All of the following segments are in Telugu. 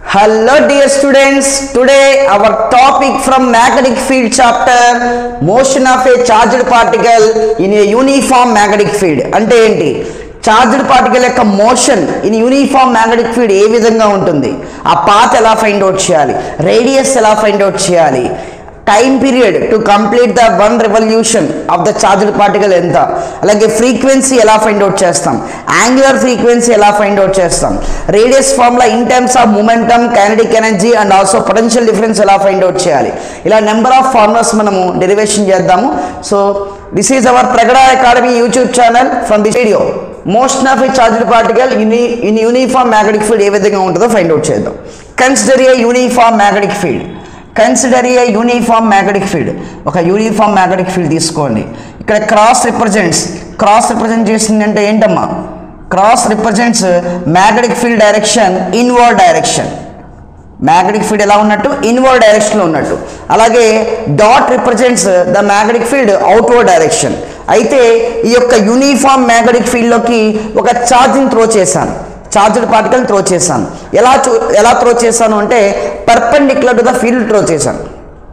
Hello dear students, today our topic from magnetic field chapter motion of a charged particle in a uniform magnetic field అంటే ఏంటి చార్జ్డ్ పార్టికల్ యొక్క motion in uniform magnetic field ఏ విధంగా ఉంటుంది ఆ పాత్ ఎలా ఫైండ్ అవుట్ చేయాలి రేడియస్ ఎలా ఫైండ్ అవుట్ చేయాలి time period to complete the one revolution of the charged particle ఎంత అలాగే ఫ్రీక్వెన్సీ ఎలా ఫైండ్ అవుట్ చేస్తాం యాంగులర్ ఫ్రీక్వెన్సీ ఎలా ఫైండ్ అవుట్ చేస్తాం radius formula in terms of momentum kinetic energy and also potential difference ఎలా ఫైండ్ అవుట్ చేయాలి ఇలా నెంబర్ ఆఫ్ ఫార్ములాస్ మనము డెరివేషన్ చేద్దాము so this is our Pragada academy YouTube channel from this video motion of a charged particle in in uniform magnetic field ఏ విధంగా ఉంటుందో ఫైండ్ అవుట్ చేద్దాం consider a uniform magnetic field consider a uniform magnetic field ఒక యూనిఫామ్ మ్యాగ్నెటిక్ ఫీల్డ్ తీసుకోండి ఇక్కడ క్రాస్ రిప్రజెంట్స్ క్రాస్ రిప్రజెంట్ చేసింది అంటే ఏంటమ్మా cross represents magnetic field direction inward direction magnetic field ఎలా ఉన్నట్టు ఇన్వర్డ్ డైరెక్షన్లో ఉన్నట్టు అలాగే dot represents the magnetic field outward direction అయితే ఈ యొక్క యూనిఫామ్ మ్యాగ్నెటిక్ ఫీల్డ్లోకి ఒక ఛార్జింగ్ త్రో చేశాను చార్జ్డ్ పార్టికల్ త్రో చేశాను ఎలా చూ ఎలా త్రో చేశాను అంటే perpendicular to the field throw చేశాను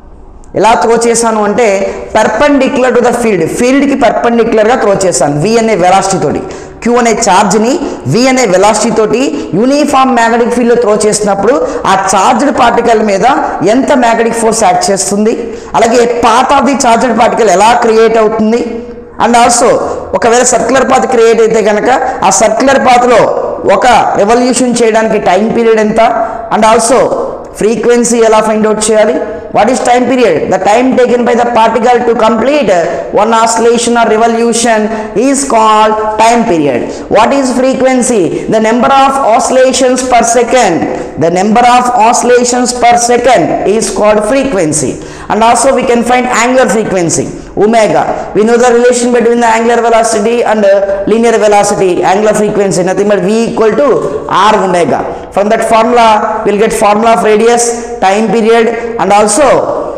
ఎలా త్రో చేశాను అంటే పర్పెండిక్యులర్ టు ద ఫీల్డ్ ఫీల్డ్కి పర్పెండిక్యులర్గా త్రో చేశాను వి అనే వెలాసిటీ తోటి క్యూ అనే ఛార్జ్ని వి అనే వెలాసిటీ తోటి యూనిఫామ్ మ్యాగ్నెటిక్ ఫీల్డ్లో త్రో చేసినప్పుడు ఆ చార్జ్డ్ పార్టికల్ మీద ఎంత మ్యాగ్నెటిక్ ఫోర్స్ యాక్ట్ చేస్తుంది అలాగే path of the charged particle ఎలా క్రియేట్ అవుతుంది అండ్ ఆల్సో ఒకవేళ సర్క్యులర్ పాత్ క్రియేట్ అయితే కనుక ఆ సర్క్యులర్ పాత్లో ఒక రెవల్యూషన్ చేయడానికి టైం పీరియడ్ ఎంత అండ్ ఆల్సో ఫ్రీక్వెన్సీ ఎలా ఫైండ్ అవుట్ చేయాలి what is time period the time taken by the particle to complete one oscillation or revolution is called time period what is frequency the number of oscillations per second the number of oscillations per second is called frequency and also we can find angular frequency omega we know the relation between the angular velocity and uh, linear velocity angular frequency nothing but v equal to r omega from that formula we'll get formula of radius time period and also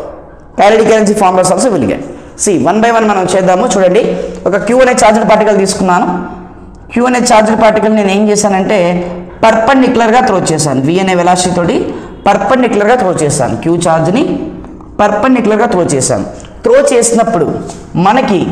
kinetic energy formulas also we'll get see one by one మనం చేద్దాము చూడండి ఒక క్యూ అనే చార్జ్డ్ పార్టికల్ తీసుకున్నాను క్యూ అనే చార్జ్డ్ పార్టికల్ నేను ఏం చేశానంటే పర్పండిక్యులర్గా త్రో చేశాను వి అనే వెలాసిటీ తోటి పర్పండిక్యులర్గా త్రో చేశాను క్యూ ఛార్జ్ని పర్పండిక్యులర్గా త్రో చేశాను త్రో చేసినప్పుడు మనకి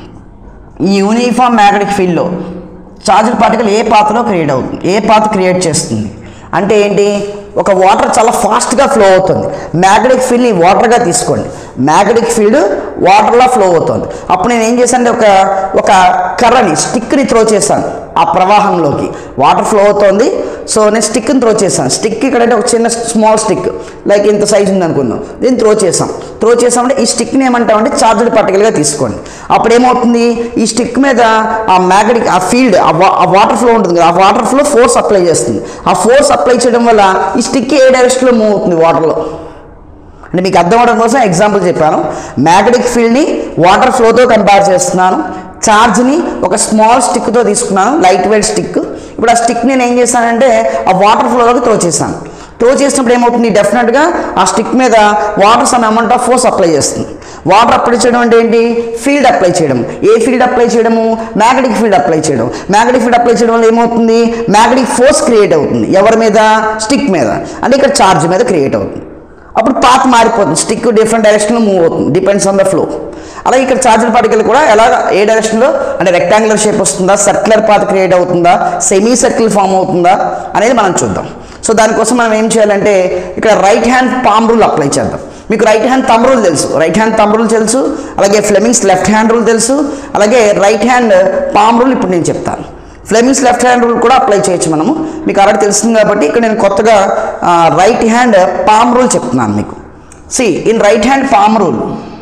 ఈ యూనిఫామ్ మ్యాగ్నెటిక్ ఫీల్డ్లో చార్జ్డ్ పార్టికల్ ఏ పాత్రలో క్రియేట్ అవుతుంది ఏ పాత్ క్రియేట్ చేస్తుంది అంటే ఏంటి ఒక వాటర్ చాలా ఫాస్ట్గా ఫ్లో అవుతుంది మ్యాగ్నెటిక్ ఫీల్డ్ని వాటర్గా తీసుకోండి మ్యాగ్నెటిక్ ఫీల్డ్ వాటర్లో ఫ్లో అవుతుంది అప్పుడు నేను ఏం చేశాను ఒక ఒక కర్రని స్టిక్ని త్రో చేశాను ఆ ప్రవాహంలోకి వాటర్ ఫ్లో అవుతోంది సో నేను స్టిక్ని త్రో చేశాను స్టిక్ ఇక్కడంటే ఒక చిన్న స్మాల్ స్టిక్ లైక్ ఇంత సైజ్ ఉంది అనుకుందాం దీన్ని త్రో చేసాం త్రో చేసామంటే ఈ స్టిక్ని ఏమంటామంటే చార్జ్డ్ పార్టికల్గా తీసుకోండి అప్పుడు ఏమవుతుంది ఈ స్టిక్ మీద ఆ మ్యాగ్నెటిక్ ఆ ఫీల్డ్ ఆ వాటర్ ఫ్లో ఉంటుంది కదా ఆ వాటర్ ఫ్లో ఫోర్స్ అప్లై చేస్తుంది ఆ ఫోర్స్ అప్లై చేయడం వల్ల ఈ స్టిక్ ఏ డైరెక్షన్లో మూవ్ అవుతుంది వాటర్లో అంటే మీకు అర్థం అవడం కోసం ఎగ్జాంపుల్ చెప్పాను మ్యాగ్నెటిక్ ఫీల్డ్ని వాటర్ ఫ్లోతో కంపేర్ చేస్తున్నాను ఛార్జ్ని ఒక స్మాల్ స్టిక్తో తీసుకున్నాను లైట్ వెయిట్ స్టిక్ ఇప్పుడు ఆ స్టిక్ నేను ఏం చేశానంటే ఆ వాటర్ ఫ్లోలోకి త్రో చేశాను త్రో చేసినప్పుడు ఏమవుతుంది డెఫినెట్గా ఆ స్టిక్ మీద water some amount of force apply చేస్తుంది వాటర్ అప్లై చేయడం అంటే ఏంటి ఫీల్డ్ అప్లై చేయడం ఏ ఫీల్డ్ అప్లై చేయడము మ్యాగ్నెటిక్ ఫీల్డ్ అప్లై చేయడం మ్యాగ్నెటిక్ ఫీల్డ్ అప్లై చేయడం వల్ల ఏమవుతుంది మ్యాగ్నెటిక్ ఫోర్స్ క్రియేట్ అవుతుంది ఎవరి మీద స్టిక్ మీద అంటే ఇక్కడ ఛార్జ్ మీద క్రియేట్ అవుతుంది అప్పుడు పాత్ మారిపోతుంది స్టిక్ డిఫరెంట్ డైరెక్షన్లో మూవ్ అవుతుంది డిపెండ్స్ ఆన్ ద ఫ్లో అలాగే ఇక్కడ చార్జర్ పార్టికల్ కూడా ఎలా ఏ డైరెక్షన్లో అంటే రెక్టాంగులర్ షేప్ వస్తుందా సర్క్యులర్ పాత్ క్రియేట్ అవుతుందా సెమీ సర్కిల్ ఫామ్ అవుతుందా అనేది మనం చూద్దాం సో దానికోసం మనం ఏం చేయాలంటే ఇక్కడ right hand palm rule apply చేద్దాం మీకు రైట్ హ్యాండ్ తమ్ రూల్ తెలుసు రైట్ హ్యాండ్ తమ్ రూల్ తెలుసు అలాగే ఫ్లెమింగ్స్ లెఫ్ట్ హ్యాండ్ రూల్ తెలుసు అలాగే రైట్ హ్యాండ్ పామ్ రూల్ ఇప్పుడు నేను చెప్తాను ఫ్లెమింగ్స్ లెఫ్ట్ హ్యాండ్ రూల్ కూడా అప్లై చేయొచ్చు మనము మీకు ఆల్రెడీ తెలిసింది కాబట్టి ఇక్కడ నేను కొత్తగా రైట్ హ్యాండ్ పామ్ రూల్ చెప్తున్నాను మీకు see in right hand palm rule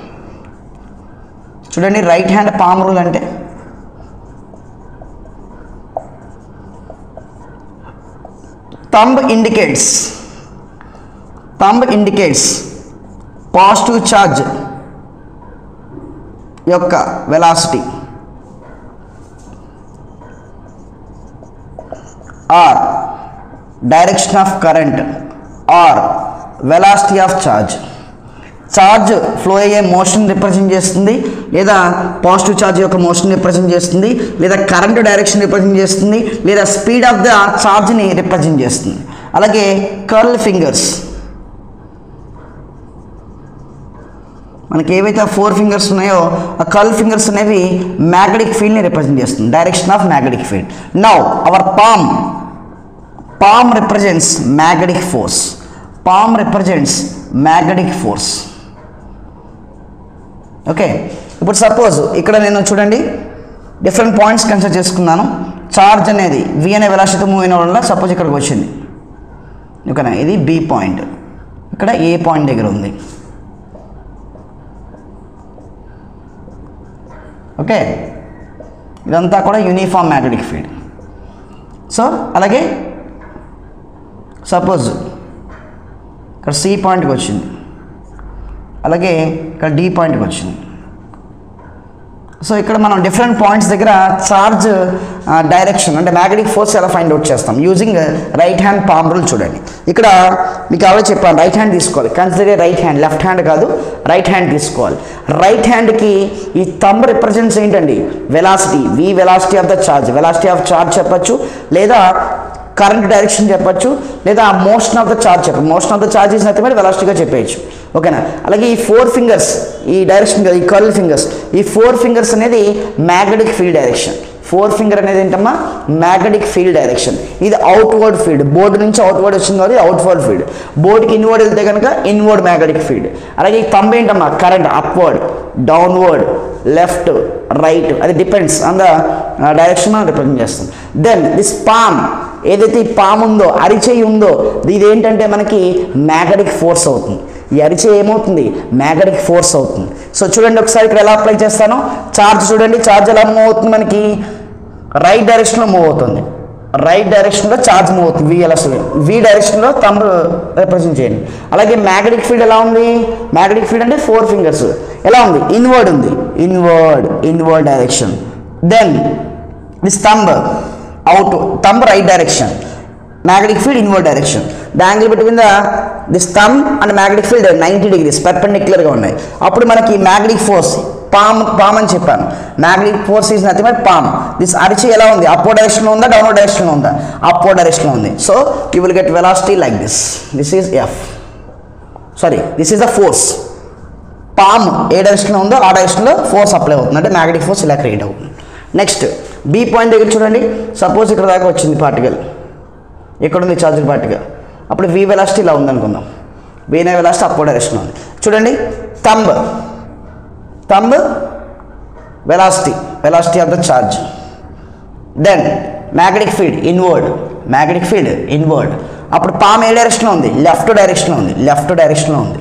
చూడండి రైట్ హ్యాండ్ పామ్ రూల్ అంటే thumb indicates thumb indicates positive charge యొక్క velocity or direction of current or velocity of charge charge flow అయ్యే మోషన్ రిప్రజెంట్ చేస్తుంది లేదా పాజిటివ్ ఛార్జ్ యొక్క మోషన్ రిప్రజెంట్ చేస్తుంది లేదా కరెంట్ డైరెక్షన్ రిప్రజెంట్ చేస్తుంది లేదా స్పీడ్ ఆఫ్ ద ఛార్జ్ని రిప్రజెంట్ చేస్తుంది అలాగే కర్ల్ ఫింగర్స్ మనకి ఏవైతే ఫోర్ ఫింగర్స్ ఉన్నాయో ఆ కర్ల్ ఫింగర్స్ అనేవి మ్యాగ్నెటిక్ ఫీల్డ్ని రిప్రజెంట్ చేస్తుంది direction of magnetic field now our palm palm represents magnetic force palm represents magnetic force okay ఇప్పుడు సపోజ్ ఇక్కడ నేను చూడండి డిఫరెంట్ పాయింట్స్ కన్సిడర్ చేసుకున్నాను చార్జ్ అనేది వి అనే వెలాసిటీ మూవ్ అయిన వల్ల సపోజ్ ఇక్కడికి వచ్చింది ఓకేనా ఇది బి పాయింట్ ఇక్కడ ఏ పాయింట్ దగ్గర ఉంది ఓకే ఇదంతా కూడా యూనిఫామ్ మ్యాగ్నెటిక్ ఫీల్డ్ సో అలాగే సపోజ్ ఇక్కడ సి పాయింట్కి వచ్చింది అలాగే ఇక్కడ డి పాయింట్కి వచ్చింది సో ఇక్కడ మనం డిఫరెంట్ పాయింట్స్ దగ్గర చార్జ్ డైరెక్షన్ అంటే మ్యాగ్నెటిక్ ఫోర్స్ ఎలా ఫైండ్ అవుట్ చేస్తాం using right hand palm rule చూడండి ఇక్కడ మీకు అవే చెప్పాను రైట్ హ్యాండ్ తీసుకోవాలి consider right hand left hand కాదు రైట్ హ్యాండ్ తీసుకోవాలి రైట్ హ్యాండ్కి ఈ థంబ్ రిప్రజెంట్స్ ఏంటండి velocity V velocity of the charge velocity of charge చెప్పచ్చు లేదా కరెంట్ డైరెక్షన్ చెప్పచ్చు లేదా మోషన్ ఆఫ్ ద చార్జ్ చెప్పచ్చు motion of the charge is nothing వెలాసిటీగా చెప్పేయచ్చు ఓకేనా అలాగే ఈ ఫోర్ ఫింగర్స్ ఈ డైరెక్షన్ ఈ కర్ల్ ఫింగర్స్ ఈ ఫోర్ ఫింగర్స్ అనేది magnetic field direction four finger అనేది ఏంటమ్మా మ్యాగ్నెటిక్ ఫీల్డ్ డైరెక్షన్ ఇది అవుట్వర్డ్ ఫీల్డ్ బోర్డు నుంచి అవుట్వర్డ్ వచ్చింది కాబట్టి అవుట్వర్డ్ ఫీల్డ్ బోర్డుకి ఇన్వర్డ్ వెళ్తే కనుక ఇన్వర్డ్ మ్యాగ్నెటిక్ ఫీల్డ్ అలాగే ఈ తంబ ఏంటమ్మా current upward downward left right అది డిపెండ్స్ ఆన్ ద డైరెక్షన్ మనం రిప్రజెంట్ చేస్తాం దెన్ దిస్ పామ్ ఏదైతే ఈ పామ్ ఉందో అరిచేయి ఉందో ఇది ఏంటంటే మనకి మ్యాగ్నెటిక్ ఫోర్స్ అవుతుంది ఈ అరిచే ఏమవుతుంది మ్యాగ్నెటిక్ ఫోర్స్ అవుతుంది సో చూడండి ఒకసారి ఇక్కడ ఎలా అప్లై చేస్తాను చార్జ్ చూడండి చార్జ్ ఎలా మూవ్ అవుతుంది మనకి రైట్ డైరెక్షన్లో మూవ్ అవుతుంది రైట్ డైరెక్షన్లో చార్జ్ మూవ్ అవుతుంది వి ఎలా వి డైరెక్షన్లో తమ్ము రిప్రజెంట్ చేయండి అలాగే మ్యాగ్నెటిక్ ఫీల్డ్ ఎలా ఉంది మ్యాగ్నెటిక్ ఫీల్డ్ అంటే ఫోర్ ఫింగర్స్ ఎలా ఉంది ఇన్వర్డ్ ఉంది inward inward direction then this thumb out thumb right direction magnetic field inward direction the angle between the this thumb and magnetic field 90 degrees perpendicular గా ఉన్నాయి అప్పుడు మనకి మ్యాగ్నెటిక్ ఫోర్స్ పామ్ పామ్ అని చెప్పాను magnetic force is nothing but palm this అరిచి ఎలా ఉంది అప్పో డైరెక్షన్లో ఉందా డౌన్వర్డ్ డైరెక్షన్లో ఉందా అప్పో డైరెక్షన్లో ఉంది so you will get velocity like this this is F sorry this is the force palm ఏ డైరెక్షన్లో ఉందో ఆ డైరెక్షన్లో ఫోర్స్ అప్లై అవుతుంది అంటే మ్యాగ్నెటిక్ ఫోర్స్ ఇలా క్రియేట్ అవుతుంది నెక్స్ట్ బి పాయింట్ దగ్గర చూడండి సపోజ్ ఇక్కడ దాకా వచ్చింది పార్టికల్ ఇక్కడ ఉంది ఛార్జింగ్ పార్టికల్ అప్పుడు వి వెలాసిటీ ఇలా ఉందనుకుందాం వీనే వెలాసిటీ అప్పో డైరెక్షన్ ఉంది చూడండి thumb thumb velocity velocity of the charge then magnetic field inward magnetic field inward అప్పుడు పామ్ ఏ డైరెక్షన్లో ఉంది లెఫ్ట్ డైరెక్షన్లో ఉంది లెఫ్ట్ డైరెక్షన్లో ఉంది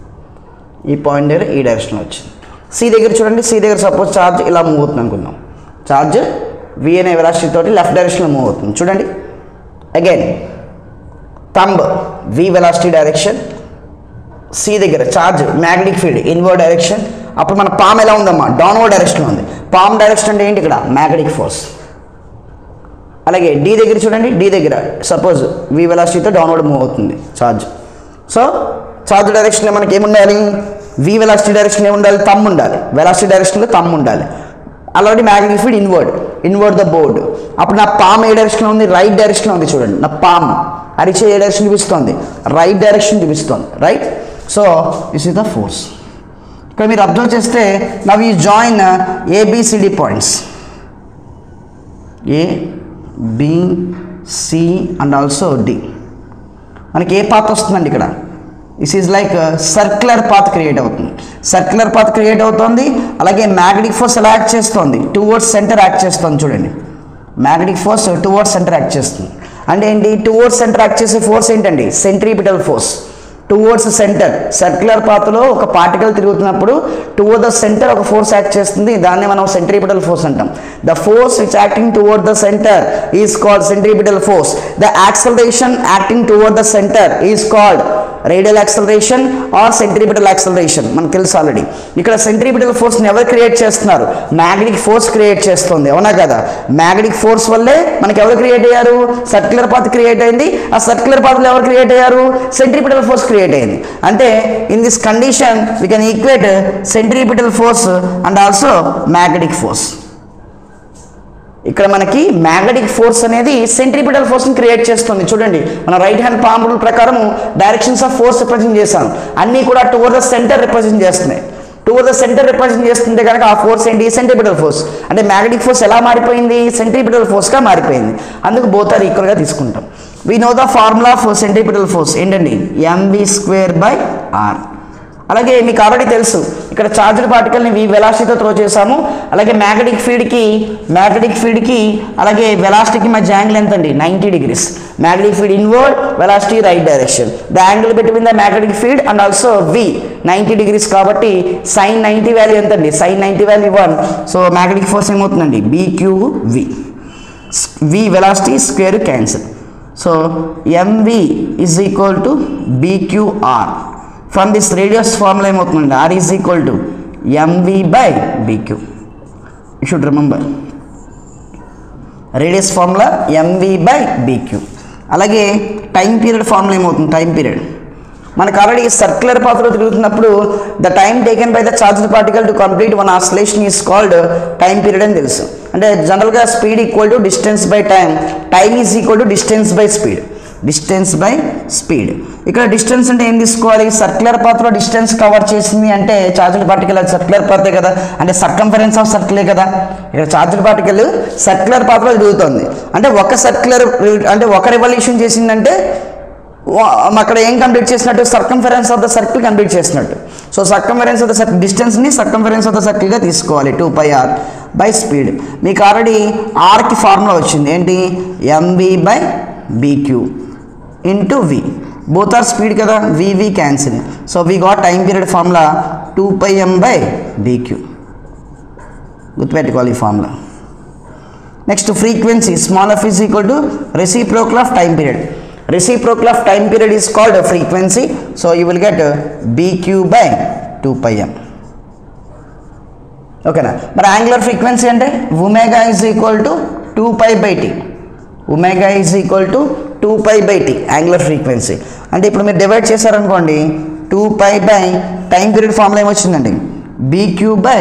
ఈ పాయింట్ దగ్గర ఈ డైరెక్షన్లో వచ్చింది సి దగ్గర చూడండి సి దగ్గర సపోజ్ ఛార్జ్ ఇలా మూవ్ అవుతుంది అనుకుందాం ఛార్జ్ వి అనే వెలాసిటీ తోటి లెఫ్ట్ డైరెక్షన్లో మూవ్ అవుతుంది చూడండి again thumb V velocity direction C దగ్గర charge magnetic field inward direction అప్పుడు మన పామ్ ఎలా ఉందమ్మా డౌన్వర్డ్ డైరెక్షన్లో ఉంది పామ్ డైరెక్షన్ అంటే ఏంటి ఇక్కడ మ్యాగ్నెటిక్ ఫోర్స్ అలాగే డి దగ్గర చూడండి డి దగ్గర సపోజ్ వి వెలాసిటీతో డౌన్వర్డ్ మూవ్ అవుతుంది ఛార్జ్ సో ఛార్జ్ డైరెక్షన్లో మనకి ఏముండాలి వి వెలాసిటీ డైరెక్షన్ ఏముండాలి తమ్ ఉండాలి వెలాసిటీ డైరెక్షన్లో తమ్ ఉండాలి already magnetic field inward inward the board అప్పుడు నా పామ్ ఏ డైరెక్షన్లో ఉంది రైట్ డైరెక్షన్లో ఉంది చూడండి నా పామ్ అరిచే ఏ డైరెక్షన్ చూపిస్తోంది రైట్ డైరెక్షన్ చూపిస్తోంది right so this is the force ఇక్కడ మీరు అబ్జర్వ్ చేస్తే now you join ABCD points A B C and also D మనకి ఏ పాత్ వస్తుందండి ఇక్కడ this is like circular path create అవుతుంది సర్క్యులర్ పాత్ క్రియేట్ అవుతుంది అలాగే మ్యాగ్నెటిక్ ఫోర్స్ ఎలా యాక్ట్ చేస్తుంది టువర్డ్స్ సెంటర్ యాక్ట్ చేస్తుంది చూడండి magnetic force towards center act చేస్తుంది అంటే ఏంటి టువర్డ్స్ సెంటర్ యాక్ట్ చేసే ఫోర్స్ ఏంటండి centripetal force towards center circular పాత్లో ఒక పార్టికల్ తిరుగుతున్నప్పుడు టువర్డ్ ద సెంటర్ ఒక ఫోర్స్ యాక్ట్ చేస్తుంది దాన్ని మనం సెంట్రిపిటల్ ఫోర్స్ అంటాం the force which acting toward the center is called centripetal force the acceleration acting toward the center is called radial acceleration or centripetal acceleration మనకు తెలుసు ఆల్రెడీ ఇక్కడ సెంట్రిపిటల్ ఫోర్స్ని ఎవరు క్రియేట్ చేస్తున్నారు మ్యాగ్నెటిక్ ఫోర్స్ క్రియేట్ చేస్తుంది అవునా కదా మ్యాగ్నెటిక్ ఫోర్స్ వల్లే మనకి ఎవరు క్రియేట్ అయ్యారు సర్క్యులర్ పాత్ క్రియేట్ అయింది ఆ సర్క్యులర్ పాత్లో ఎవరు క్రియేట్ అయ్యారు సెంట్రిపిటల్ ఫోర్స్ క్రియేట్ అయింది అంటే in this condition we can equate centripetal force and also magnetic force ఇక్కడ మనకి మ్యాగ్నెటిక్ ఫోర్స్ అనేది సెంట్రిపిటల్ ఫోర్స్ని క్రియేట్ చేస్తుంది చూడండి మన రైట్ హ్యాండ్ పామ్ రూల్ ప్రకారం డైరెక్షన్స్ ఆఫ్ ఫోర్స్ రిప్రజెంట్ చేశాను అన్నీ కూడా టువర్ ద సెంటర్ రిప్రజెంట్ చేస్తున్నాయి టువర్ ద సెంటర్ రిప్రజెంట్ చేస్తుంటే కనుక ఆ ఫోర్స్ ఏంటి సెంట్రిపిటల్ ఫోర్స్ అంటే మ్యాగ్నెటిక్ ఫోర్స్ ఎలా మారిపోయింది సెంట్రిపిటల్ ఫోర్స్గా మారిపోయింది అందుకు బోత్ ఆర్ ఈక్వల్గా తీసుకుంటాం we know the formula for centripetal force ఏంటండి ఎంవి స్క్వేర్ బై ఆర్ అలాగే మీకు ఆల్రెడీ తెలుసు ఇక్కడ చార్జ్డ్ పార్టికల్ని వి వెలాసిటీతో త్రో చేసాము అలాగే మ్యాగ్నెటిక్ ఫీల్డ్కి మ్యాగ్నెటిక్ ఫీల్డ్కి అలాగే వెలాసిటీకి మధ్య యాంగిల్ ఎంత అండి ninety degrees magnetic field inward velocity right direction the angle between the magnetic field and also V ninety degrees కాబట్టి సైన్ నైంటీ వాల్యూ ఎంత అండి sine ninety value one so magnetic force ఏమవుతుందండి B Q V V velocity square cancel so M V is equal to B Q R from this radius formula ఏమవుతుందండి R is equal to M V by B Q you should remember radius formula M V by B Q అలాగే టైం పీరియడ్ ఫార్ములా ఏమవుతుంది టైం పీరియడ్ మనకు ఆల్రెడీ సర్క్యులర్ పాత్రలో తిరుగుతున్నప్పుడు the time taken by the charged particle to complete one oscillation is called time period అని తెలుసు అంటే జనరల్గా speed equal to distance by time time is equal to distance by speed distance by speed ఇక్కడ డిస్టెన్స్ అంటే ఏం తీసుకోవాలి సర్క్యులర్ పాత్రలో డిస్టెన్స్ కవర్ చేసింది అంటే చార్జ్డ్ పార్టికల్ అది సర్క్యులర్ పాతే కదా అంటే సర్కంఫరెన్స్ ఆఫ్ సర్కిలే కదా ఇక్కడ చార్జ్డ్ పార్టికల్ సర్క్యులర్ పాత్రలో తిరుగుతుంది అంటే ఒక సర్క్యులర్ అంటే ఒక రెవల్యూషన్ చేసిందంటే వా- అక్కడ ఏం కంప్లీట్ చేసినట్టు circumference of the circle complete చేసినట్టు so circumference of the circle డిస్టెన్స్ని సర్కంఫరెన్స్ ఆఫ్ ద సర్కిల్గా తీసుకోవాలి two pi R by speed మీకు ఆల్రెడీ ఆర్కి ఫార్ములా వచ్చింది ఏంటి M V by B Q into V both are speed కదా V V cancel so we got time period formula two pi M by B Q గుర్తుపెట్టుకోవాలి ఈ formula next frequency small F is equal to reciprocal of time period reciprocal of time period is called frequency so you will get B Q by two pi M ఓకేనా మరి యాంగులర్ ఫ్రీక్వెన్సీ అంటే omega is equal to two pi by T omega is equal to two pi by T angular frequency అంటే ఇప్పుడు మీరు డివైడ్ చేశారనుకోండి two pi by time period formula ఏమొచ్చిందండి B Q by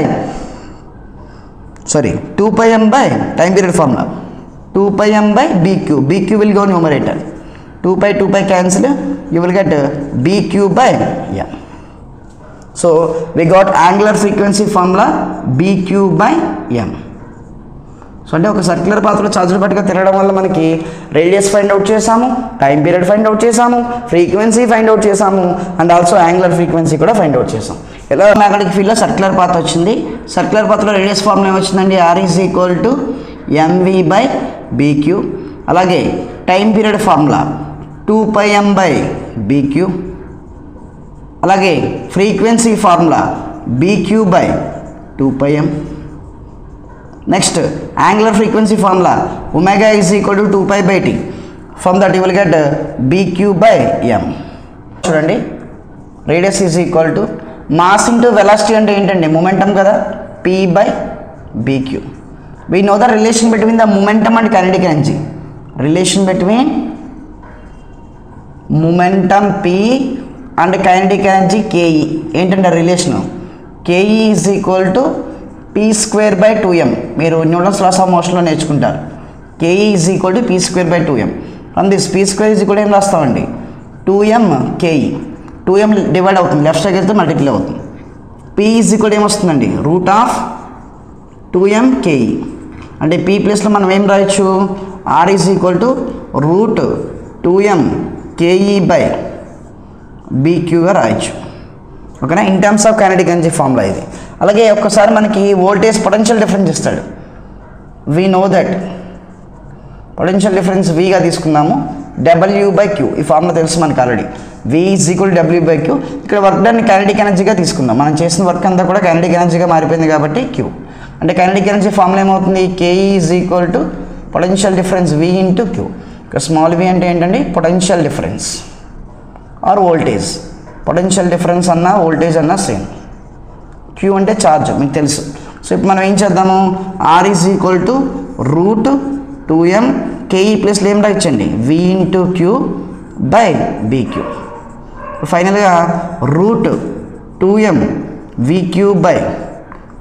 sorry two pi M by time period formula two pi M by B Q B Q will go numerator two pi two pi cancel you will get B Q by M so we got angular frequency formula B Q by M so అంటే ఒక సర్క్యులర్ పాత్రలో చార్జర్ పట్టుగా తిరగడం వల్ల మనకి రేడియస్ ఫైండ్ అవుట్ చేసాము టైం పీరియడ్ ఫైండ్ అవుట్ చేసాము ఫ్రీక్వెన్సీ ఫైండ్ అవుట్ చేసాము అండ్ ఆల్సో యాంగులర్ ఫ్రీక్వెన్సీ కూడా ఫైండ్ అవుట్ చేసాం ఎలా మ్యాగ్నెటిక్ ఫీల్డ్లో సర్క్యులర్ పాత్ వచ్చింది సర్క్యులర్ పాత్రలో రేడియస్ ఫార్ములా ఏమొచ్చిందండి R is equal to M V by B Q అలాగే time period formula two pi M by B Q అలాగే frequency formula B Q by two pi M next angular frequency formula omega is equal to two pi by T from that you will get B Q by M చూడండి radius is equal to mass into velocity అంటే ఏంటండి మొమెంటం కదా P by B Q we know the relation between the momentum and kinetic energy relation between momentum P and kinetic energy K E ఏంటంటే relation K E is equal to P square by two M మీరు న్యూటన్స్ లాస్ ఆఫ్ మోషన్లో నేర్చుకుంటారు K E is equal to P square by two M from this P square is equal ఏం రాస్తామండి two M K E two M divide అవుతుంది లెఫ్ట్ సైడ్ వెళ్తే మల్టిప్లై అవుతుంది పీ ఈజ్ ఈక్వల్ ఏమొస్తుందండి root of two M K E అంటే పీ ప్లేస్లో మనం ఏం రాయొచ్చు R is equal to root two M K E by బీక్యూగా రాయొచ్చు ఓకేనా in terms of kinetic energy formula ఇది అలాగే ఒక్కసారి మనకి వోల్టేజ్ పొటెన్షియల్ డిఫరెన్స్ ఇస్తాడు we know that potential difference వీగా తీసుకుందాము డబ్ల్యూ బై క్యూ ఈ ఫార్ములా తెలుసు మనకి already V is equal W by Q ఇక్కడ వర్క్ డన్ కైనటిక్ ఎనర్జీగా తీసుకుందాం మనం చేసిన వర్క్ అంతా కూడా కైనటిక్ ఎనర్జీగా మారిపోయింది కాబట్టి క్యూ అంటే కైనటిక్ ఎనర్జీ ఫార్ములా ఏమవుతుంది KE is equal to potential difference V into Q ఇక్కడ స్మాల్ వి అంటే ఏంటండి potential difference or voltage potential difference అన్నా వోల్టేజ్ అన్నా సేమ్ క్యూ అంటే ఛార్జ్ మీకు తెలుసు సో ఇప్పుడు మనం ఏం చేద్దాము R is equal to root two M KE ప్లస్లో ఏం రాయించండి V into Q by BQ ఫైనల్గా root two M VQ by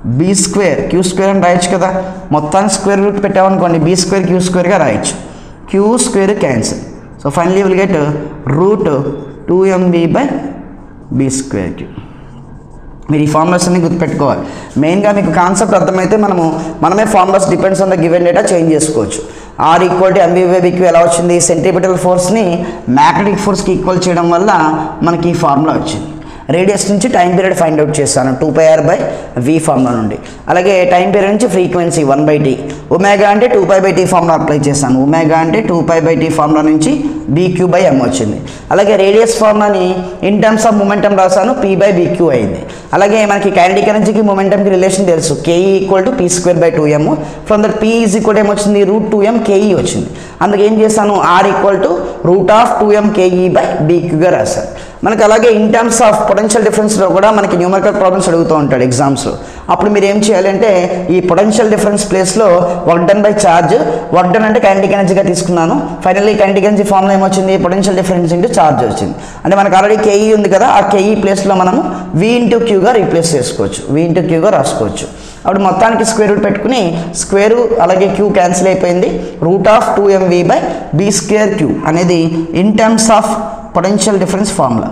B square Q square అని రాయొచ్చు కదా మొత్తానికి స్క్వేర్ రూట్ పెట్టామనుకోండి బీ స్క్వేర్ క్యూ స్క్వేర్గా రాయొచ్చు Q square cancel so finally will get root two MB by B square Q మీరు ఈ ఫార్ములాస్ అన్ని గుర్తుపెట్టుకోవాలి మెయిన్గా మీకు కాన్సెప్ట్ అర్థమైతే మనము మనమే formulas depends on the given data change చేసుకోవచ్చు ఆర్ ఈక్వల్ టు ఎంబీబీక్యూ ఎలా వచ్చింది సెంట్రిపిటల్ ఫోర్స్ని మ్యాగ్నెటిక్ ఫోర్స్కి ఈక్వల్ చేయడం వల్ల మనకి ఈ ఫార్ములా వచ్చింది రేడియస్ నుంచి టైం పీరియడ్ ఫైండ్ అవుట్ చేస్తాను two pi R by V formula నుండి అలాగే టైం పీరియడ్ నుంచి frequency one by T omega అంటే two pi by T formula apply చేస్తాను ఒమేగా అంటే two pi by T formula నుంచి బీక్యూ బై ఎం వచ్చింది అలాగే రేడియస్ ఫార్ములాని ఇన్ టర్మ్స్ ఆఫ్ మొమెంటం రాసాను పీ బై బీక్యూ అయింది అలాగే మనకి కైనడిక్ ఎనర్జీకి మొమెంటంకి రిలేషన్ తెలుసు KE equal to P square by two M from that P is equal ఏమొచ్చింది రూట్ టూ ఎం కేఈ వచ్చింది అందుకే ఏం చేశాను R equal to root of two M K E by బీక్యూగా రాశాను మనకి అలాగే ఇన్ టర్మ్స్ ఆఫ్ పొటెన్షియల్ డిఫరెన్స్లో కూడా మనకి న్యూమరికల్ ప్రాబ్లమ్స్ అడుగుతూ ఉంటాడు ఎగ్జామ్స్లో అప్పుడు మీరు ఏం చేయాలంటే ఈ పొటెన్షియల్ డిఫరెన్స్ ప్లేస్లో work done by charge work done అంటే కైనటిక్ ఎనర్జీగా తీసుకున్నాను ఫైనల్లీ కైనటిక్ ఎనర్జీ ఫార్ములా ఏమొచ్చింది పొటెన్షియల్ డిఫరెన్స్ ఇంటూ ఛార్జ్ వచ్చింది అంటే మనకు ఆల్రెడీ కేఈ ఉంది కదా ఆ కేఈ ప్లేస్లో మనము వి ఇంటూ క్యూగా రీప్లేస్ చేసుకోవచ్చు వి ఇంటూ క్యూగా రాసుకోవచ్చు అప్పుడు మొత్తానికి స్క్వేర్ రూట్ పెట్టుకుని స్క్వేర్ అలాగే క్యూ క్యాన్సిల్ అయిపోయింది root of two MV by B square Q అనేది in terms of potential difference formula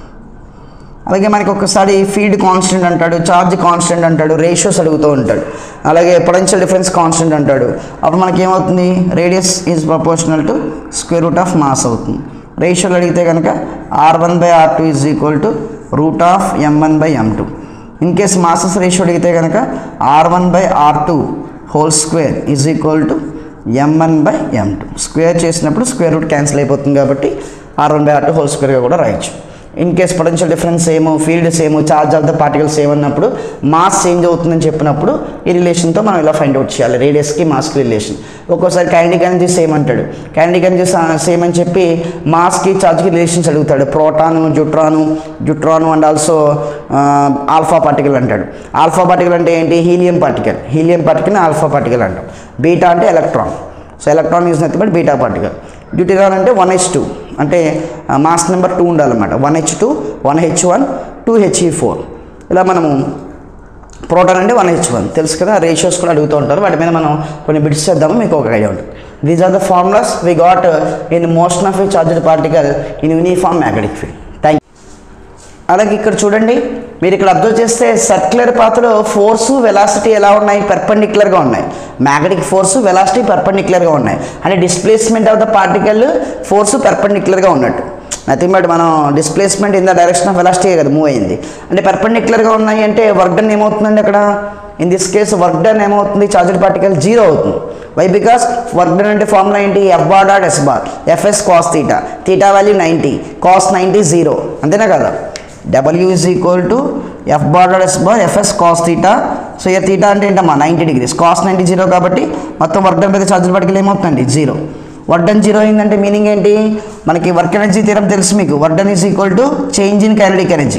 అలాగే మనకి ఒకసారి ఫీల్డ్ కాన్స్టెంట్ అంటాడు ఛార్జ్ కాన్స్టెంట్ అంటాడు రేషియోస్ అడుగుతూ ఉంటాడు అలాగే పొటెన్షియల్ డిఫరెన్స్ కాన్స్టెంట్ అంటాడు అప్పుడు మనకి ఏమవుతుంది radius is proportional to square root of mass అవుతుంది రేషియోలు అడిగితే కనుక R one by R two is equal to root of M one by M two in case masses ratio అడిగితే కనుక R one by R two whole square is equal to M one by M two square చేసినప్పుడు స్క్వేర్ రూట్ క్యాన్సిల్ అయిపోతుంది కాబట్టి R one by R two whole స్క్వేర్గా కూడా రాయొచ్చు in case potential difference same field same charge of the particles same అన్నప్పుడు మాస్ చేంజ్ అవుతుందని చెప్పినప్పుడు ఈ రిలేషన్తో మనం ఇలా ఫైండ్ అవుట్ చేయాలి రేడియస్కి మాస్కి రిలేషన్ ఒక్కోసారి కైనడిక్ ఎనర్జీ సేమ్ అంటాడు కైనడిక్ ఎనర్జీ సేమ్ అని చెప్పి మాస్కి చార్జ్కి రిలేషన్స్ అడుగుతాడు proton deuteron deuteron and also alpha particle అంటాడు ఆల్ఫా పార్టికల్ అంటే ఏంటి helium particle helium particle alpha particle అంటాం బీటా అంటే electron so electron is nothing but beta particle deuteron అంటే వన్ హెచ్ టూ అంటే మాస్ నెంబర్ టూ ఉండాలన్నమాట one H two one H one two HE four ఇలా మనము ప్రోటాన్ అంటే వన్ హెచ్ వన్ తెలుసు కదా రేషియోస్ కూడా అడుగుతూ ఉంటారు వాటి మీద మనం కొన్ని బిట్స్ చేద్దాము మీకు ఒక ఐడియా ఉంటుంది these are the formulas we got in motion of a charged particle in uniform magnetic field thank అలాగే ఇక్కడ చూడండి మీరు ఇక్కడ అబ్జర్వ్ చేస్తే సర్క్యులర్ పాత్రలో ఫోర్సు వెలాసిటీ ఎలా ఉన్నాయి పర్పెండిక్యులర్గా ఉన్నాయి మ్యాగ్నెటిక్ ఫోర్సు వెలాసిటీ పర్పెండిక్యులర్గా ఉన్నాయి అంటే displacement of the particle force పర్పెండిక్యులర్గా ఉన్నట్టు నథింగ్ బట్ మనం displacement in the direction of velocity కదా మూవ్ అయింది అంటే పర్పెండిక్యులర్గా ఉన్నాయి అంటే వర్క్ డన్ ఏమవుతుందండి అక్కడ in this case work done ఏమవుతుంది చార్జెడ్ పార్టికల్ జీరో అవుతుంది వై బికాస్ వర్క్ డన్ అంటే ఫార్ములా ఏంటి F bar dot S bar FS cos theta theta value ninety cos ninety zero అంతేనా కదా W is equal to F bar dot S bar FS cos theta so ఇక తీటా అంటే ఏంటమ్మా ninety degrees cos ninety zero కాబట్టి మొత్తం వర్క్ డన్ మీద చార్జెడ్ పార్టికల్ ఏమవుతుందండి జీరో వర్క్ డన్ జీరో అయిందంటే మీనింగ్ ఏంటి మనకి వర్క్ ఎనర్జీ తీరం తెలుసు మీకు work done is equal to change in kinetic energy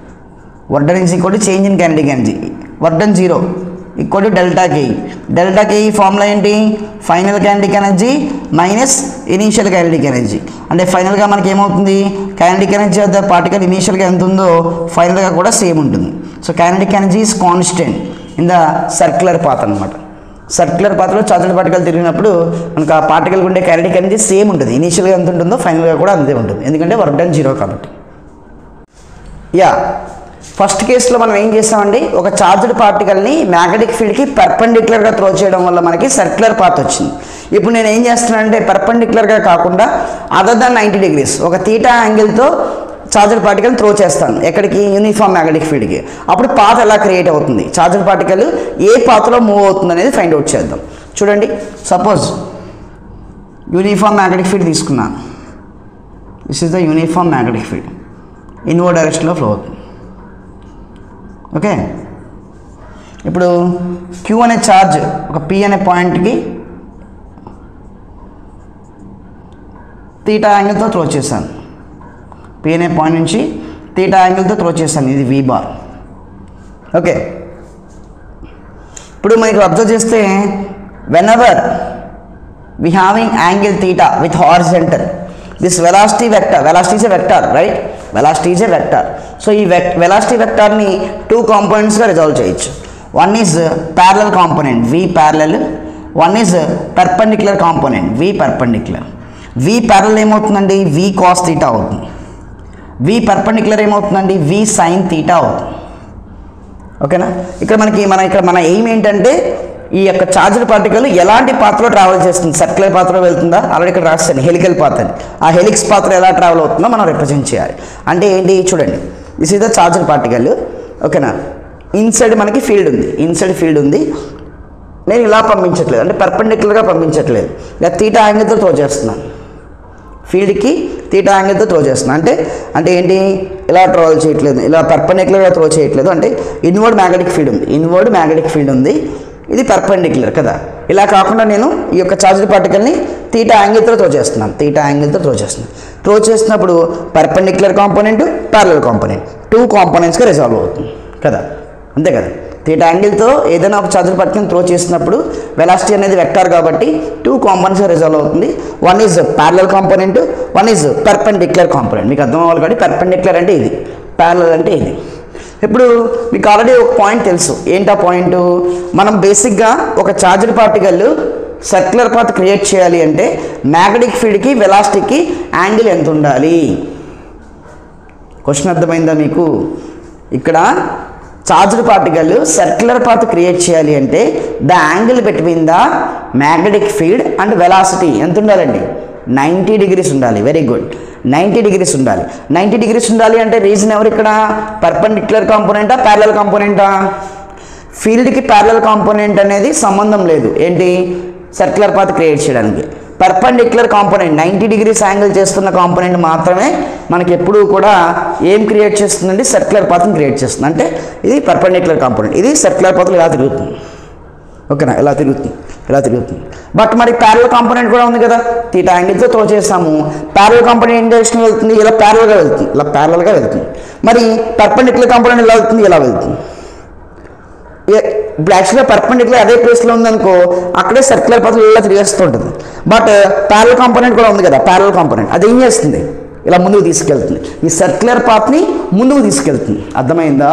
work done is equal to change in kinetic energy work done zero equal to delta K delta K formula ఏంటి final kinetic energy minus initial kinetic energy అంటే ఫైనల్గా మనకి ఏమవుతుంది kinetic energy of the particle ఇనీషియల్గా ఎంత ఉందో ఫైనల్గా కూడా సేమ్ ఉంటుంది so kinetic energy is constant in the circular path అనమాట సర్క్యులర్ పాత్రలో చార్జెడ్ పార్టికల్ తిరిగినప్పుడు మనకు ఆ పార్టికల్ ఉండే కైనడిక్ ఎనర్జీ సేమ్ ఉంటుంది ఇనీషియల్గా ఎంత ఉంటుందో ఫైనల్గా కూడా అంతే ఉంటుంది ఎందుకంటే వర్క్ డన్ జీరో కాబట్టి యా ఫస్ట్ కేసులో మనం ఏం చేస్తామండి ఒక చార్జ్డ్ పార్టికల్ని మ్యాగ్నెటిక్ ఫీల్డ్కి పర్పెండిక్యులర్గా త్రో చేయడం వల్ల మనకి సర్క్యులర్ పాత్ వచ్చింది ఇప్పుడు నేను ఏం చేస్తున్నానంటే పర్పెండిక్యులర్గా కాకుండా అదర్ దాన్ నైంటీ డిగ్రీస్ ఒక తీటా యాంగిల్తో చార్జర్ పార్టికల్ త్రో చేస్తాను ఎక్కడికి యూనిఫామ్ మ్యాగ్నెటిక్ ఫీల్డ్కి అప్పుడు పాత్ ఎలా క్రియేట్ అవుతుంది చార్జర్ పార్టికల్ ఏ పాత్లో మూవ్ అవుతుంది అనేది ఫైండ్ అవుట్ చేద్దాం చూడండి సపోజ్ యూనిఫామ్ మ్యాగ్నెటిక్ ఫీల్డ్ తీసుకున్నాను this is the uniform magnetic field inward డైరెక్షన్లో ఫ్లో అవుతుంది ఓకే ఇప్పుడు క్యూ అనే ఛార్జ్ ఒక పి అనే పాయింట్కి తీటా యాంగిల్తో త్రో చేశాను పి అనే పాయింట్ నుంచి తీటా యాంగిల్తో త్రో చేశాను ఇది వి బార్ ఓకే ఇప్పుడు మనకి అబ్జర్వ్ చేస్తే whenever we having angle theta with horizontal this velocity vector velocity is a vector right velocity is a vector so ఈ వెక్ వెలాసిటీ వెక్టార్ని టూ కాంపోనెంట్స్గా రిజాల్వ్ చేయొచ్చు one is parallel component V parallel one is perpendicular component V perpendicular V parallel ఏమవుతుందండి వి కాస్ తీటా అవుతుంది వి పర్పెండిక్యులర్ ఏమవుతుందండి వి సైన్ తీటా అవుతుంది ఓకేనా ఇక్కడ మనకి మన ఇక్కడ మన ఎయిమ్ ఏంటంటే ఈ యొక్క చార్జ్డ్ పార్టికల్ ఎలాంటి పాత్రలో ట్రావెల్ చేస్తుంది సర్క్యులర్ పాత్రలో వెళ్తుందా ఆల్రెడీ ఇక్కడ రాస్తాను హెలికల్ పాత్ అని ఆ హెలిక్స్ పాత్ర ఎలా ట్రావెల్ అవుతుందో మనం రిప్రజెంట్ చేయాలి అంటే ఏంటి చూడండి this is the charged particle ఓకేనా ఇన్సైడ్ మనకి ఫీల్డ్ ఉంది ఇన్సైడ్ ఫీల్డ్ ఉంది నేను ఇలా పంపించట్లేదు అంటే పర్పెండిక్యులర్గా పంపించట్లేదు ఇలా తీటా యాంగిల్తో త్రో చేస్తున్నాను ఫీల్డ్కి తీటా యాంగిల్తో త్రో చేస్తున్నాను అంటే అంటే ఏంటి ఇలా ట్రావెల్ చేయట్లేదు ఇలా పర్పెండిక్యులర్గా త్రో చేయట్లేదు అంటే ఇన్వర్డ్ మ్యాగ్నెటిక్ ఫీల్డ్ ఉంది ఇన్వర్డ్ మ్యాగ్నెటిక్ ఫీల్డ్ ఉంది ఇది పర్పెండిక్యులర్ కదా ఇలా కాకుండా నేను ఈ యొక్క చార్జ్డ్ పార్టికల్ని తీటా యాంగిల్తో త్రో చేస్తున్నాను తీటా యాంగిల్తో త్రో చేస్తున్నాను త్రో చేసినప్పుడు perpendicular component parallel component two కాంపోనెంట్స్గా రిజాల్వ్ అవుతుంది కదా అంతే కదా తీటా యాంగిల్తో ఏదైనా ఒక చార్జర్ పట్టుకుని త్రో చేసినప్పుడు వెలాసిటీ అనేది వెక్టార్ కాబట్టి టూ కాంపోనెంట్స్ రిజాల్వ్ అవుతుంది one is parallel component one is perpendicular component మీకు అర్థం అవ్వాలి కాబట్టి పర్పెండిక్యులర్ అంటే ఇది ప్యారలల్ అంటే ఇది ఇప్పుడు మీకు ఆల్రెడీ ఒక పాయింట్ తెలుసు ఏంటా పాయింట్ మనం బేసిక్గా ఒక charged particle circular path create చేయాలి అంటే మ్యాగ్నెటిక్ ఫీల్డ్కి వెలాసిటీకి యాంగిల్ ఎంత ఉండాలి క్వశ్చన్ అర్థమైందా మీకు ఇక్కడ charged particle circular path create చేయాలి అంటే the angle between the magnetic field and velocity ఎంత ఉండాలండి నైంటీ డిగ్రీస్ ఉండాలి వెరీ గుడ్ నైంటీ డిగ్రీస్ ఉండాలి నైంటీ డిగ్రీస్ ఉండాలి అంటే రీజన్ ఎవరు ఇక్కడ పర్పెండిక్యులర్ కాంపోనెంటా ప్యారలల్ కాంపోనెంటా ఫీల్డ్కి ప్యారలల్ కాంపోనెంట్ అనేది సంబంధం లేదు ఏంటి సర్క్యులర్ పాత్ క్రియేట్ చేయడానికి perpendicular component ninety degrees angle చేస్తున్న కాంపోనెంట్ మాత్రమే మనకి ఎప్పుడూ కూడా ఏం క్రియేట్ చేస్తుందండి సర్క్యులర్ పాత్ని క్రియేట్ చేస్తుంది అంటే ఇది పర్పెండిక్యులర్ కాంపోనెంట్ ఇది సర్క్యులర్ పాత్లో ఇలా తిరుగుతుంది ఓకేనా ఇలా తిరుగుతుంది ఇలా తిరుగుతుంది బట్ మరి ప్యారల్ కాంపోనెంట్ కూడా ఉంది కదా తీటా యాంగిల్తో త్రో చేస్తాము ప్యారల్ కాంపోనెంట్ ఏం డైరెక్షన్ వెళ్తుంది ఇలా ప్యారల్గా వెళ్తుంది ఇలా ప్యారల్గా వెళ్తుంది మరి పర్పెండిక్యులర్ కాంపోనెంట్ ఇలా వెళ్తుంది ఇలా వెళ్తుంది ఏ- ఇప్పుడు యాక్చువల్గా పర్పెండిక్యులర్ అదే ప్లేస్లో ఉందనుకో అక్కడే సర్క్యులర్ పాత్ర ఇలా తిరిగేస్తూ ఉంటుంది బట్ ప్యారల్ కాంపోనెంట్ కూడా ఉంది కదా ప్యారల్ కాంపోనెంట్ అది ఏం చేస్తుంది ఇలా ముందుకు తీసుకెళ్తుంది ఈ సర్క్యులర్ పాత్ని ముందుకు తీసుకెళ్తుంది అర్థమైందా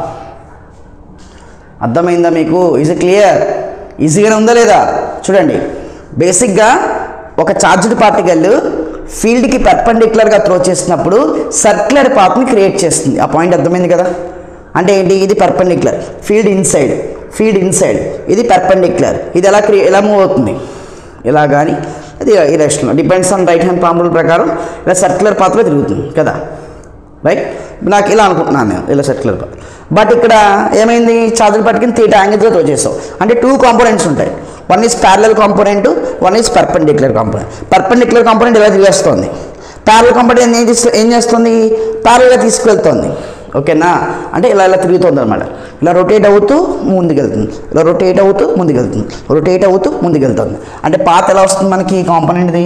అర్థమైందా మీకు ఈజ్ క్లియర్ ఈజీగానే ఉందా లేదా చూడండి బేసిక్గా ఒక చార్జ్డ్ పార్టికల్ ఫీల్డ్కి పర్పెండిక్యులర్గా త్రో చేసినప్పుడు సర్క్యులర్ పాత్ని క్రియేట్ చేస్తుంది ఆ పాయింట్ అర్థమైంది కదా అంటే ఏంటి ఇది perpendicular field inside field inside ఇది పర్పెండిక్యులర్ ఇది ఎలా క్రియే ఎలా మూవ్ అవుతుంది ఇలా కానీ అది ఇరేషనల్ depends on right hand palm rule ప్రకారం ఇలా సర్క్యులర్ పాత్లో తిరుగుతుంది కదా రైట్ నాకు ఇలా అనుకుంటున్నాను నేను ఇలా సర్క్యులర్ పాత్ బట్ ఇక్కడ ఏమైంది చార్జర్ పట్టుకుని తీట యాంగిల్తో త్రో చేసావు అంటే టూ కాంపోనెంట్స్ ఉంటాయి one is parallel component one is perpendicular component perpendicular component ఇలా తిరిగేస్తుంది ప్యారల్ కాంపోనెంట్ ఏం చేస్తూ ఏం చేస్తుంది ప్యారల్గా తీసుకెళ్తుంది ఓకేనా అంటే ఇలా ఇలా తిరుగుతుంది అనమాట ఇలా రొటేట్ అవుతూ ముందుకెళ్తుంది ఇలా రొటేట్ అవుతూ ముందుకెళ్తుంది రొటేట్ అవుతూ ముందుకెళ్తుంది అంటే పాత ఎలా వస్తుంది మనకి కాంపోనెంట్ది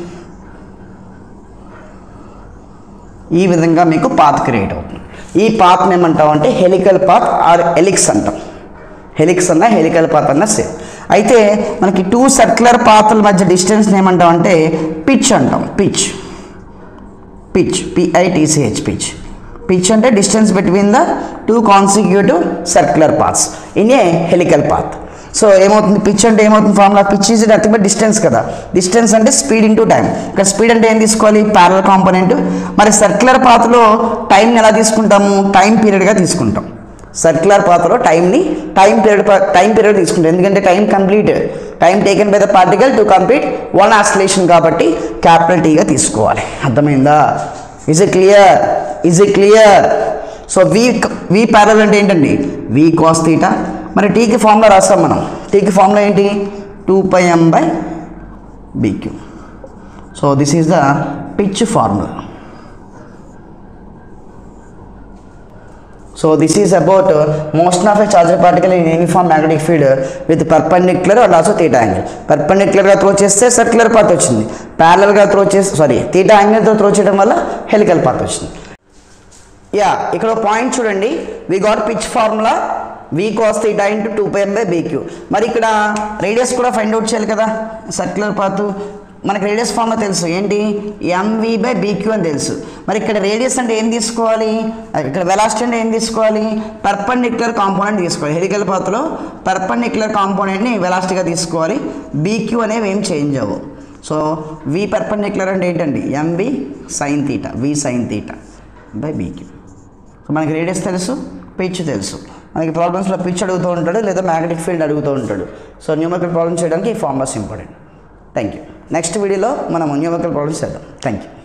ఈ విధంగా మీకు పాత్ క్రియేట్ అవుతుంది ఈ పాత్ని ఏమంటాం అంటే హెలికల్ పాత్ ఆర్ ఎలిక్స్ అంటాం హెలిక్స్ అన్న హెలికల్ పాత్ అన్న సేమ్ అయితే మనకి టూ సర్క్యులర్ పాత్ల మధ్య డిస్టెన్స్ని ఏమంటాం అంటే పిచ్ అంటాం pitch pitch P I T C H pitch pitch అంటే distance between the two consecutive circular paths in a helical path so ఏమవుతుంది పిచ్ అంటే ఏమవుతుంది formula pitch is nothing but distance కదా డిస్టెన్స్ అంటే స్పీడ్ ఇంటూ టైం ఇక్కడ స్పీడ్ అంటే ఏం తీసుకోవాలి ప్యారల్ కాంపోనెంట్ మరి సర్క్యులర్ పాత్లో టైంని ఎలా తీసుకుంటాము టైం పీరియడ్గా తీసుకుంటాం సర్క్యులర్ పాత్లో టైంని టైం పీరియడ్ టైం పీరియడ్ తీసుకుంటాం ఎందుకంటే time complete time taken by the particle to complete one oscillation కాబట్టి క్యాపిటల్ టీగా తీసుకోవాలి అర్థమైందా is it clear is it clear so V V parallel అంటే ఏంటండి వి కాస్ తీటా మరి టీకి ఫార్ములా రాస్తాం మనం టీకి ఫార్ములా ఏంటి two pi M by BQ so this is the pitch formula so this is about motion of a charged particle in uniform magnetic field with perpendicular and also theta angle పర్పెండిక్యులర్గా త్రో చేస్తే సర్క్యులర్ పాత్ వచ్చింది ప్యారలల్గా త్రో చేస్తే సారీ తీటా యాంగిల్తో త్రో చేయడం వల్ల హెలికల్ పాత్ వచ్చింది యా ఇక్కడ పాయింట్ చూడండి we got pitch formula v cos theta into two pi by BQ మరి ఇక్కడ రేడియస్ కూడా ఫైండ్ అవుట్ చేయాలి కదా సర్క్యులర్ పాత్ మనకి రేడియస్ ఫార్ములా తెలుసు ఏంటి ఎంవి బై బీక్యూ అని తెలుసు మరి ఇక్కడ రేడియస్ అంటే ఏం తీసుకోవాలి అది ఇక్కడ వెలాసిటీ అంటే ఏం తీసుకోవాలి పర్పండిక్యులర్ కాంపోనెంట్ తీసుకోవాలి హెలికల్ పాత్రలో పర్పండిక్యులర్ కాంపోనెంట్ని వెలాసిటీగా తీసుకోవాలి బీక్యూ అనేవి ఏం చేంజ్ అవ్వవు సో వి పర్పండిక్యులర్ అంటే ఏంటండి MV sine theta v sine theta by BQ so మనకి రేడియస్ తెలుసు పిచ్ తెలుసు మనకి ప్రాబ్లమ్స్లో పిచ్ అడుగుతూ ఉంటాడు లేదా మ్యాగ్నెటిక్ ఫీల్డ్ అడుగుతూ ఉంటాడు సో న్యూమరికల్ ప్రాబ్లమ్స్ చేయడానికి ఈ formulas important thank you next వీడియోలో మనం న్యూమరికల్ ప్రాబ్లమ్స్ చేద్దాం థ్యాంక్ యూ